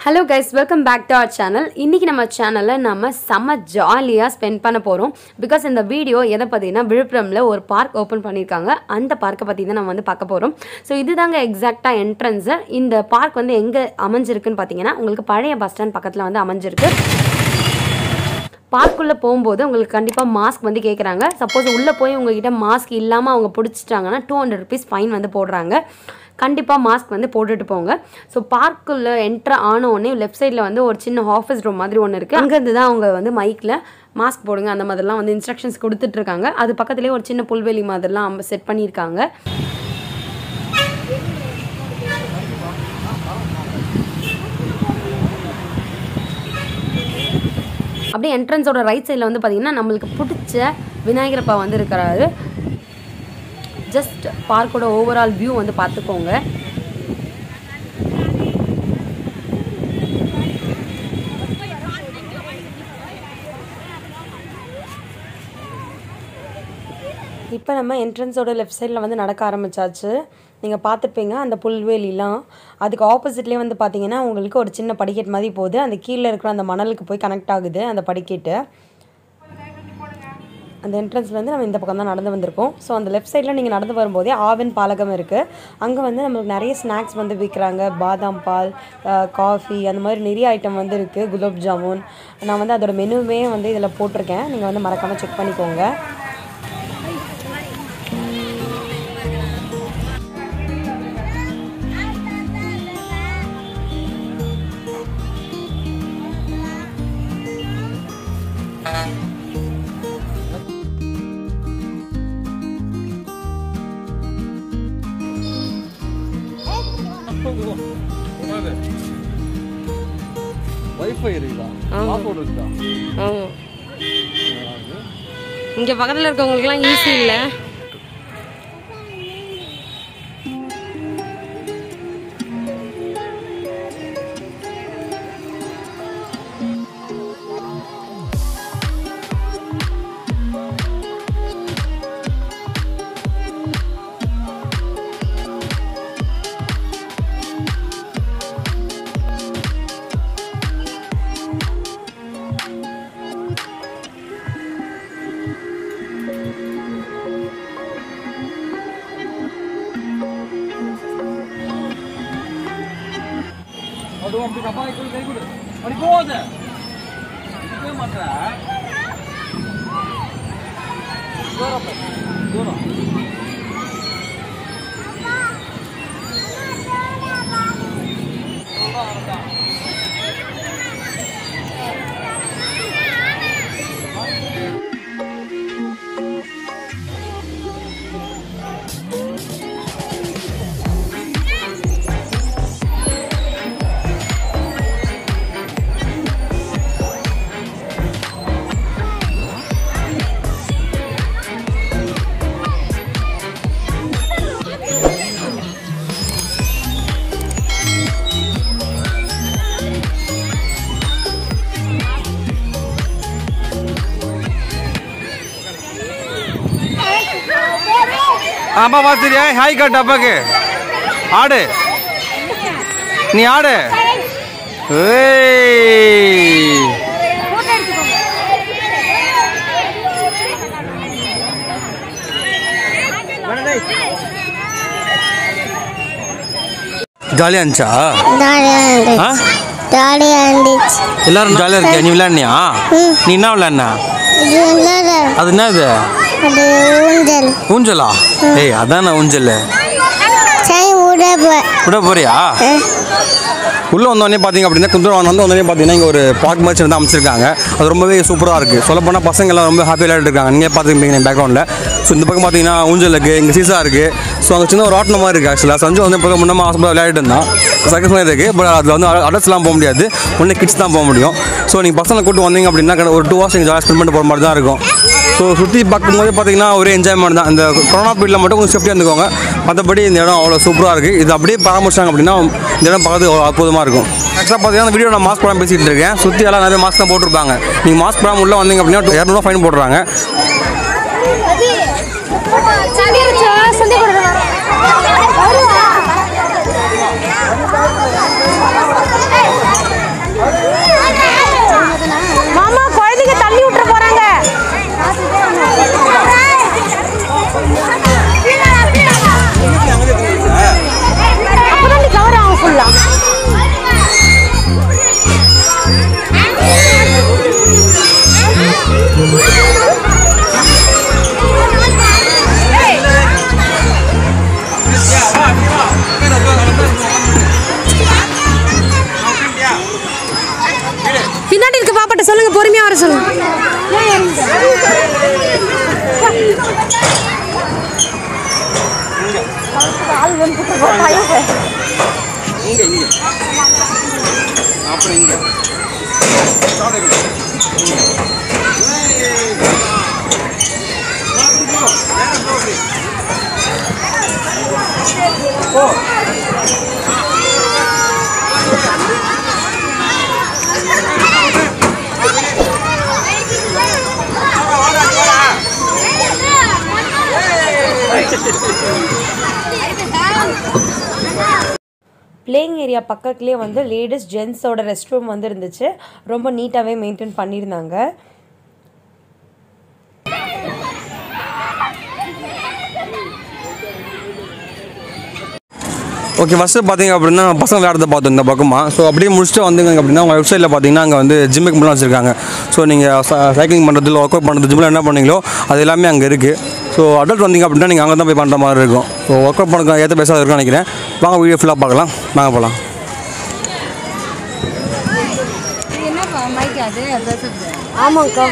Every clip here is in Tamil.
Hello guys welcome back to our channel இன்றைக்கி நம்ம சேனலில் நம்ம செம்ம ஜாலியாக ஸ்பெண்ட் பண்ண போகிறோம் பிகாஸ் இந்த வீடியோ எதை பார்த்தீங்கன்னா விழுப்புரமில் ஒரு பார்க் ஓப்பன் பண்ணியிருக்காங்க அந்த பார்க்கை பற்றி தான் நம்ம வந்து பார்க்க போகிறோம் ஸோ இதுதாங்க எக்ஸாக்டாக என்ட்ரன்ஸு இந்த பார்க் வந்து எங்கே அமைஞ்சிருக்குன்னு பார்த்தீங்கன்னா உங்களுக்கு பழைய பஸ் ஸ்டாண்ட் பக்கத்தில் வந்து அமைஞ்சிருக்கு பார்க்குள்ளே போகும்போது உங்களுக்கு கண்டிப்பாக மாஸ்க் வந்து கேட்குறாங்க சப்போஸ் உள்ளே போய் உங்ககிட்ட மாஸ்க் இல்லாமல் அவங்க பிடிச்சிட்டாங்கன்னா டூ ஹண்ட்ரட் ருபீஸ் ஃபைன் வந்து போடுறாங்க கண்டிப்பாக மாஸ்க் வந்து போட்டுட்டு போங்க ஸோ பார்க்குள்ளே என்ட்ரு ஆன உடனே லெஃப்ட் சைடில் வந்து ஒரு சின்ன ஆஃபீஸ் ரூம் மாதிரி ஒன்று இருக்குது அங்கேருந்து தான் அவங்க வந்து மைக்கில் மாஸ்க் போடுங்க அந்த மாதிரிலாம் வந்து இன்ஸ்ட்ரக்ஷன்ஸ் கொடுத்துட்ருக்காங்க அது பக்கத்துலேயே ஒரு சின்ன புல்வெளி மாதிரிலாம் செட் பண்ணியிருக்காங்க அப்படியே என்ட்ரன்ஸோட ரைட் சைடில் வந்து பார்த்தீங்கன்னா நம்மளுக்கு பிடிச்ச விநாயகரப்பா வந்து இருக்கிறாரு ஜஸ்ட் பார்க்கோட ஓவரால் வியூ வந்து பார்த்துக்கோங்க இப்போ நம்ம என்ட்ரன்ஸோட லெஃப்ட் சைடில் வந்து நடக்க ஆரம்பிச்சாச்சு நீங்கள் பார்த்துருப்பீங்க அந்த புல்வெளிலாம் அதுக்கு ஆப்போசிட்லேயே வந்து பார்த்தீங்கன்னா உங்களுக்கு ஒரு சின்ன படிக்கட் மாதிரி போகுது அந்த கீழே இருக்கிற அந்த மணலுக்கு போய் கனெக்ட் ஆகுது அந்த படிக்கட்டு அந்த என்ட்ரன்ஸ்லேருந்து நம்ம இந்த பக்கம் தான் நடந்து வந்திருக்கோம் ஸோ அந்த லெஃப்ட் சைடில் நீங்கள் நடந்து வரும்போதே ஆவின் பாலகம் இருக்குது அங்கே வந்து நம்மளுக்கு நிறைய ஸ்நாக்ஸ் வந்து விற்கிறாங்க பாதாம் பால் காஃபி அந்த மாதிரி நிறைய ஐட்டம் வந்து இருக்குது குலோப் ஜாமுன் நான் வந்து அதோட மெனுவே வந்து இதில் போட்டிருக்கேன் நீங்கள் வந்து மறக்காமல் செக் பண்ணிக்கோங்க வைஃபை இருக்குதா பாஸ்வேர்டு இருக்குதா ஆமாம் இங்கே பக்கத்தில் இருக்கவங்களுக்குலாம் ஈஸி இல்லை அது அப்படி கப்பா கொடு கை கொடு அப்படி போவாத இருக்கவே மாட்டற தூரம் போ. தூரம் அப்பா பார்த்துறியா ஹாய் காட்டு அப்பாக்கு ஆடு நீ ஆடு ஏய் ஜாலியா இருந்துச்சா ஜாலியாக ஆ? ஜாலியாக இருந்துச்சு எல்லாரும் ஜாலியா இருக்கியா நீ விளையாடுனியா நீ என்ன விளையாடுன இது என்னது அது என்னது அது ஊஞ்சல் ஊஞ்சலா ஏய் அதானே ஊஞ்சல் சரி விட விட போறியா உள்ளே வந்தோடனே பார்த்தீங்க அப்படின்னா கொஞ்சம் தூரம் வந்து வந்தோடனே பார்த்தீங்கன்னா இங்கே ஒரு பார்க் மாதிரி சின்னதாக அமைச்சிருக்காங்க அது ரொம்பவே சூப்பராக இருக்குது சொல்லப்போனால் பசங்க எல்லாம் ரொம்ப ஹாப்பி விளையாட்டு இருக்காங்க நீங்கள் பார்த்துருப்பீங்க பேக்ரவுண்டில் ஸோ இந்த பக்கம் பார்த்தீங்கன்னா ஊஞ்சல் இருக்குது இங்கே சீசா இருக்குது ஸோ அங்கே சின்ன ஒரு ஆட்டணம் மாதிரி இருக்குது ஆக்சுவலாக சஞ்சு வந்து இப்போ முன்னமாக ஆசைப்பட விளையாடிட்டு இருந்தான் சர்க்கஸ் மாதிரி இருக்குது பட் அதில் வந்து அடல்ட்ஸ்லாம் போக முடியாது ஒன்று கிட்ஸ் தான் போக முடியும் ஸோ நீங்கள் பசங்களை கூட்டு வந்தீங்க அப்படின்னா கட- ஒரு டூ ஹவர்ஸ் நீங்கள் ஜாலியாக ஸ்பெண்ட் பண்ணிட்டு போகிற மாதிரி தான் இருக்கும் ஸோ சுற்றி பார்க்கும்போது பார்த்தீங்கன்னா ஒரே என்ஜாய்மெண்ட் தான் இந்த கொரோனா பீரியடில் மட்டும் கொஞ்சம் சேஃப்டியாக இருந்துக்கோங்க மற்றபடி இந்த இடம் அவ்வளோ சூப்பராக இருக்குது இது அப்படியே பராமரிச்சாங்க அப்படின்னா இந்த இடம் பார்க்கறது அவ்வளோ அற்புதமாக இருக்கும் ஆக்சுவலாக பார்த்தீங்கன்னா அந்த வீடியோ நான் மாஸ்க் போடாமல் பேசிகிட்டு இருக்கேன் சுற்றி எல்லாம் நிறைய மாஸ்க் தான் போட்டிருப்பாங்க நீங்கள் மாஸ்க் போடாமல் உள்ளே வந்தீங்க அப்படின்னா இரநூறுவா ஃபைன் போடுறாங்க பொறுமையா வர சொல்லு இங்க இங்க அப்புறம் இங்க பிளேயிங் ஏரியா பக்கத்துலேயே வந்து லேடிஸ் ஜென்ஸோட ரெஸ்ட் ரூம் வந்து இருந்துச்சு ரொம்ப நீட்டாகவே மெயின்டைன் பண்ணியிருந்தாங்க ஓகே ஃபஸ்ட்டு பார்த்தீங்க அப்படின்னா பசங்க விளையாடுறத பார்த்தோம் இந்த பக்கமாக ஸோ அப்படியே முடிச்சுட்டு வந்துங்க அப்படின்னா உங்கள் வெப்சைட்டில் பார்த்தீங்கன்னா அங்கே வந்து ஜிம் எக்மெண்ட்லாம் வச்சுருக்காங்க ஸோ நீங்கள் சைக்கிளிங் பண்ணுறது இல்லை ஒர்க் அவுட் பண்ணுறது ஜிம்மில் என்ன பண்ணீங்களோ அது எல்லாமே அங்கே இருக்குது ஸோ அடல்ட் வந்தீங்க அப்படின்னா நீங்கள் அங்கே தான் போய் பண்ணுற மாதிரி இருக்கும் ஸோ ஒர்க் அவுட் பண்ண ஏற்ற பேசாத இருக்குன்னு நினைக்கிறேன் வாங்க வீடியோ ஃபுல்லாக பார்க்கலாம் வாங்க போகலாம் ஆமாங்க்கா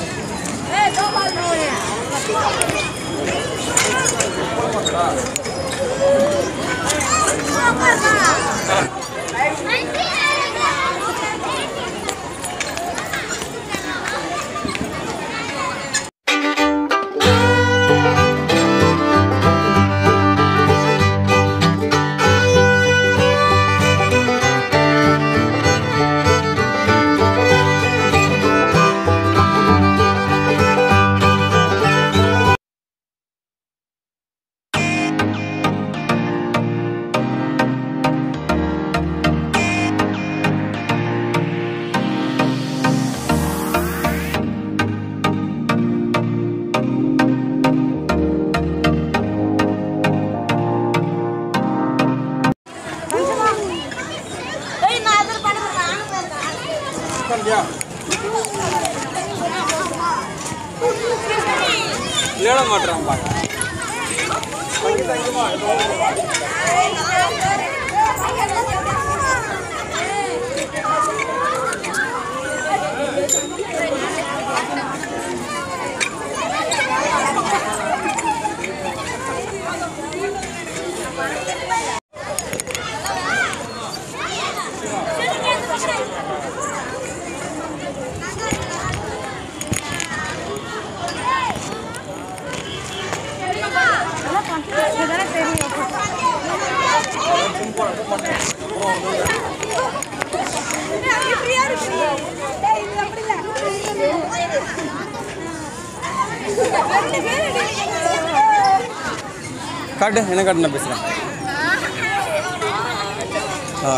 விளையாட மாட்டேறான் காட்டு என்ன காட்டு நான் பேசுகிறேன் ஆ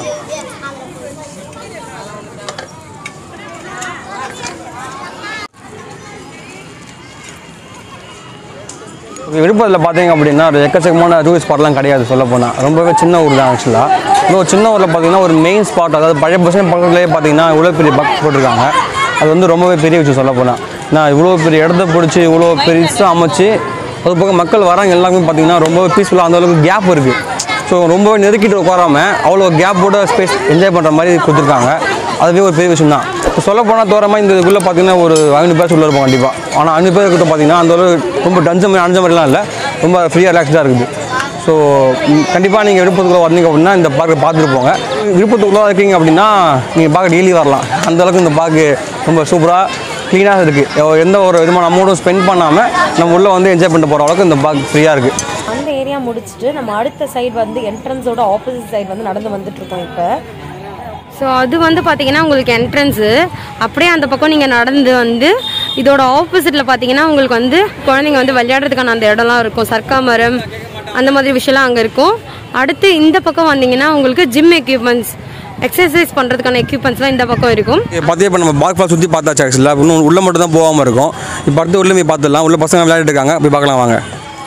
விழுப்புரத்தில் பார்த்தீங்க அப்படின்னா ஒரு எக்கச்சக்கமான டூரிஸ்ட் ஸ்பாட்லாம் கிடையாது சொல்ல போனால் ரொம்பவே சின்ன ஊர் தான் ஆக்சுவலாக இன்னும் சின்ன ஊரில் பார்த்தீங்கன்னா ஒரு மெயின் ஸ்பாட் அதாவது பழைய பஸ் ஸ்டாண்ட் பக்கத்துலேயே பார்த்தீங்கன்னா இவ்வளோ பெரிய பக்ஸ் போட்டிருக்காங்க அது வந்து ரொம்பவே பெரிய விஷயம் சொல்ல போனால் நான் இவ்வளோ பெரிய இடத்த பிடிச்சி இவ்வளோ பெருசாக அமைச்சு அது போக மக்கள் வராங்க எல்லாருமே பார்த்தீங்கன்னா ரொம்பவே பீஸ்ஃபுல்லாக அந்த அளவுக்கு கேப் இருக்குது ஸோ ரொம்பவே நெருக்கிட்டு உட்காராம அவ்வளோ கேப்போட ஸ்பேஸ் என்ஜாய் பண்ணுற மாதிரி கொடுத்துருக்காங்க அதுவே ஒரு பெரிய விஷயம் தான் இப்போ சொல்ல போனால் தோறமாக இந்த இதுக்குள்ளே பார்த்தீங்கன்னா ஒரு ஐநூறு பேர் உள்ள இருப்போம் கண்டிப்பாக ஆனால் ஐநூறு பேர் கிட்ட பார்த்தீங்கன்னா அந்த அளவு ரொம்ப டஞ்ச மாதிரி அஞ்ச மாதிரிலாம் இல்லை ரொம்ப ஃப்ரீயாக ரிலாக்ஸ்டாக இருக்குது ஸோ கண்டிப்பாக நீங்கள் விழுப்புரத்துக்குள்ள வந்தீங்க அப்படின்னா இந்த பார்க்கை பார்த்துட்டு போங்க விழுப்புரத்துக்குள்ள இருக்கீங்க அப்படின்னா நீங்கள் பார்க்க டெய்லி வரலாம் அந்த அளவுக்கு இந்த பார்க்கு ரொம்ப சூப்பராக க்ளீனாக இருக்குது எந்த ஒரு விதமான அமௌண்ட்டும் ஸ்பெண்ட் பண்ணாமல் நம்ம உள்ளே வந்து என்ஜாய் பண்ணிட்டு போகிற அளவுக்கு இந்த பார்க் ஃப்ரீயாக இருக்குது அந்த ஏரியா முடிச்சுட்டு நம்ம அடுத்த சைடு வந்து என்ட்ரன்ஸோட ஆப்போசிட் சைடு வந்து நடந்து வந்துட்டு இருக்கோம் இப்போ ஸோ அது வந்து பார்த்தீங்கன்னா உங்களுக்கு என்ட்ரன்ஸு அப்படியே அந்த பக்கம் நீங்கள் நடந்து வந்து இதோட ஆப்போசிட்டில் பார்த்தீங்கன்னா உங்களுக்கு வந்து குழந்தைங்க வந்து விளையாடுறதுக்கான அந்த இடம்லாம் இருக்கும் சர்க்கா மரம் அந்த மாதிரி விஷயம்லாம் அங்கே இருக்கும் அடுத்து இந்த பக்கம் வந்தீங்கன்னா உங்களுக்கு ஜிம் எக்யூப்மெண்ட்ஸ் எக்ஸசைஸ் பண்ணுறதுக்கான எக்யூப்மெண்ட்ஸ்லாம் இந்த பக்கம் இருக்கும் பார்த்தே இப்போ நம்ம பார்க் ஃபுல்லாக சுற்றி பார்த்தாச்சு ஆக்சுவலாக இன்னும் உள்ளே மட்டும் தான் போகாமல் இருக்கும் இப்போ அடுத்து உள்ளே போய் பார்த்துடலாம் உள்ள பசங்க விளையாடிட்டு இருக்காங்க போய் பார்க்கலாம் வாங்க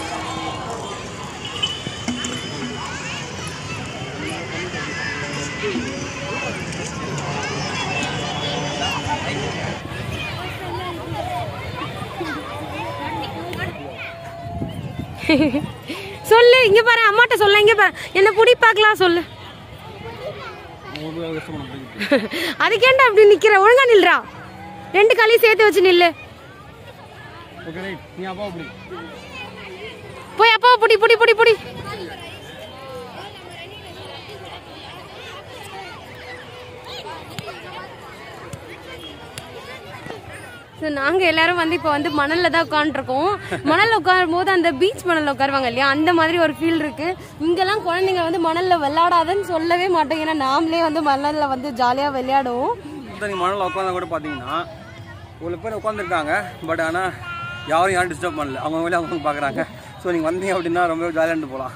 சொல்லு இங்கே பாரு அம்மாட்ட சொல்ல இங்கே பாரு என்ன புடி பார்க்கலாம் சொல்லு அதுக்கேண்டா அப்படி நிக்கிற ஒழுங்கா நில்றா ரெண்டு காலையும் சேர்த்து வச்சு நில்லு ஓகே ரைட் நீ அப்பா அப்படி போய் அப்பா புடி புடி புடி புடி ஸோ நாங்கள் எல்லாரும் வந்து இப்போ வந்து மணலில் தான் உட்காந்துருக்கோம் மணலில் உட்காரும் போது அந்த பீச் மணலில் உட்காருவாங்க இல்லையா அந்த மாதிரி ஒரு ஃபீல் இருக்கு இங்கெல்லாம் குழந்தைங்க வந்து மணலில் விளையாடாதன்னு சொல்லவே மாட்டோம் ஏன்னா நாமளே வந்து மணலில் வந்து ஜாலியாக விளையாடுவோம் நீங்கள் மணலில் உட்காந்தா கூட பார்த்தீங்கன்னா இவ்வளோ பேர் உட்காந்துருக்காங்க பட் ஆனால் யாரும் யாரும் டிஸ்டர்ப் பண்ணல அவங்க வேலையை அவங்க பார்க்குறாங்க ஸோ நீங்கள் வந்தீங்க அப்படின்னா ரொம்ப ஜாலியாக போகலாம்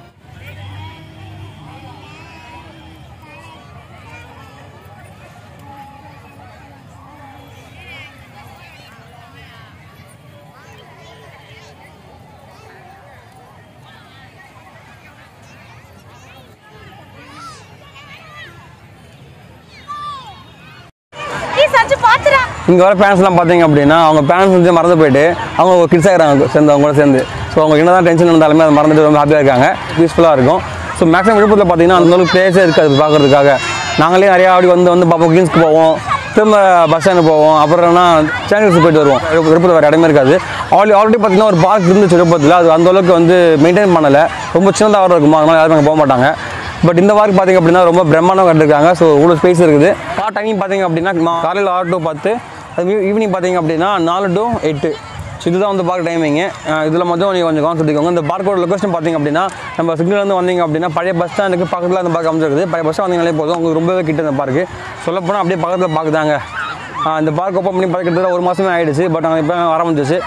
சச்சு பாத்துறா இங்கே வர பேரண்ட்ஸ்லாம் பார்த்தீங்க அப்படின்னா அவங்க பேரண்ட்ஸ் வந்து மறந்து போயிட்டு அவங்க ஒரு கிட்ஸ் ஆகிறாங்க சேர்ந்து அவங்க கூட சேர்ந்து ஸோ அவங்க என்ன தான் டென்ஷன் இருந்தாலுமே அதை மறந்துட்டு ரொம்ப ஹாப்பியாக இருக்காங்க பீஸ்ஃபுல்லாக இருக்கும் ஸோ மேக்ஸிமம் விழுப்புரத்தில் பார்த்தீங்கன்னா அந்த அளவுக்கு பிளேஸே இருக்காது பார்க்கறதுக்காக நாங்களே நிறையா அப்படி வந்து வந்து பார்ப்போம் கிங்ஸ்க்கு போவோம் திரும்ப பஸ் ஸ்டாண்டு போவோம் அப்புறம் என்ன சேனல்ஸ் போயிட்டு வருவோம் விழுப்புரத்தில் வேறு இடமே இருக்காது ஆல்ரெடி ஆல்ரெடி பார்த்தீங்கன்னா ஒரு பார்க் இருந்துச்சு விழுப்புரத்தில் அது அந்த அளவுக்கு வந்து மெயின்டைன் பண்ணலை ரொம்ப சின்னதாக வர இருக்குமா அதனால யாரும் அங்கே போக மாட்டாங்க பட் இந்த வாரம் பார்த்தீங்க அப்படின்னா ரொம்ப பிரம்மாண்டம் கட்டிருக்காங்க ஸோ இவ்வளோ ஸ்பேஸ் இருக்குது பார்ட் டைமிங் பார்த்தீங்க அப்படின்னா மா- காலையில் ஆறு டு பத்து அது ஈவினிங் பார்த்தீங்க அப்படின்னா நாலு டு எட்டு ஸோ இதுதான் வந்து பார்க் டைமிங்கு இதில் மட்டும் நீங்கள் கொஞ்சம் கவனம் செலுத்திக்கோங்க இந்த பார்க்கோட லொக்கேஷன் பார்த்தீங்க அப்படின்னா நம்ம சிக்னல்லேருந்து வந்தீங்க அப்படின்னா பழைய பஸ் ஸ்டாண்டுக்கு பக்கத்தில் அந்த பார்க் அமைச்சிருக்குது பழைய பஸ் ஸ்டாண்ட் வந்தீங்களே போதும் உங்களுக்கு ரொம்பவே கிட்ட இந்த பார்க்கு சொல்லப்போனால் அப்படியே பக்கத்தில் பார்க்குதாங்க இந்த பார்க் ஓப்பன் பண்ணி பார்க்கறதுல ஒரு மாதமே ஆயிடுச்சு பட் நாங்கள் இப்போ ஆரம்பிச்சிச்சு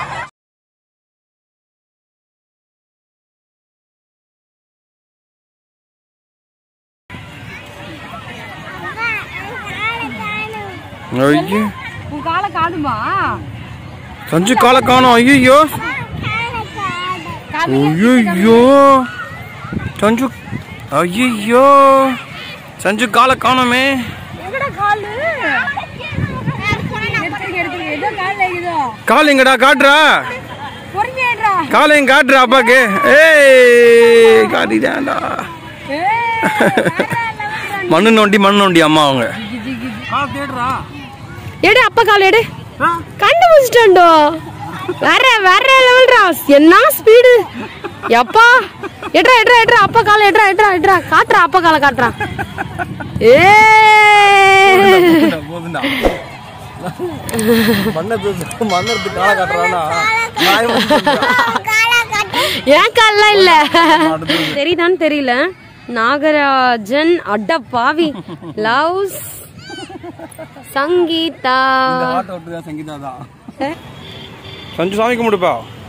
ஐயோ உன் காலை காணுமா சஞ்சு காலை காணும் ஐயோ ஐயோ சஞ்சு ஐயோ சஞ்சு காலை காணோமே எங்கடா காலு எடுத்துருங்க எடுத்துருங்க ஏதோ கால் வைக்குதோ கால் எங்கடா காட்டுறா பொறுமையாடுறா காலை எங்க காட்டுறா அப்பாக்கு ஏய் காட்டிதான்டா மண்ணு நோண்டி மண்ணு நோண்டி அம்மா அவங்க எடு அப்பா கால் எடு கண்டுபிடிச்சிட்டோண்டோ வேற வேற லெவல்ரா என்ன ஸ்பீடு எப்பா எட்ரா எட்ரா எட்ரா அப்பா கால எட்ரா எட்ரா எட்ரா காட்டுறா அப்பா கால காட்டுறா ஏ போதுண்டா மண்ணத்து மண்ணத்து காலை காட்டுறானா ஏன் கால்லாம் இல்ல தெரியுதான்னு தெரியல நாகராஜன் அட பாவி லவ்ஸ் சங்கீதா ஆட்டோ விட்டு தான் சங்கீதா தான் சஞ்சு சாமி கும்பிடுப்பா